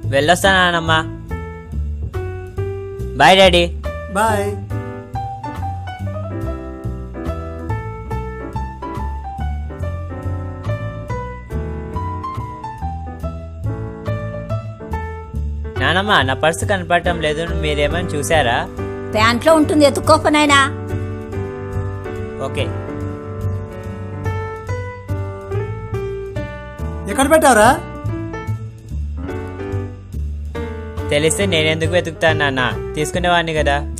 వెళ్ళొస్తాను నానమ్మా bye daddy bye నానమ్మ నా పర్సు కనపడటం లేదు మీరేమైనా చూసారా ప్యాంట్లో ఉంటుంది ఎత్తుక్కోపనైనా ఓకే ఎక్కడ పెట్టావురా తెలిస్తే నేనెందుకు వెతుకుతాను నాన్న తీసుకునేవాడిని కదా